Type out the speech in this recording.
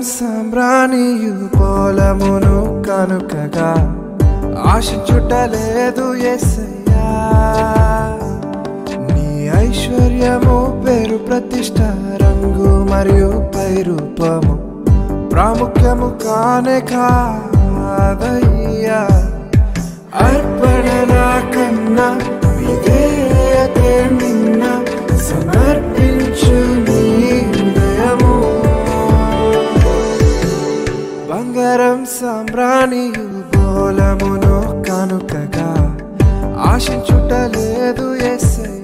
సాంబ్రాణియు పోలమును కనుకగా ఆశించుటలేదు ఎస్సయ్యా నీ ఐశ్వర్యము పేరు ప్రతిష్ట రంగు మరియు పైరూపము ప్రాముఖ్యము కానే కాదయ్యా అర్పణ నా కన్నా విధేయతే నిన్న సమర్పించు నీ హృదయము బంగారం సాంబ్రాణియు బోలమును కనుకగా ఆశించుటలేదు ఎస్సయ్యా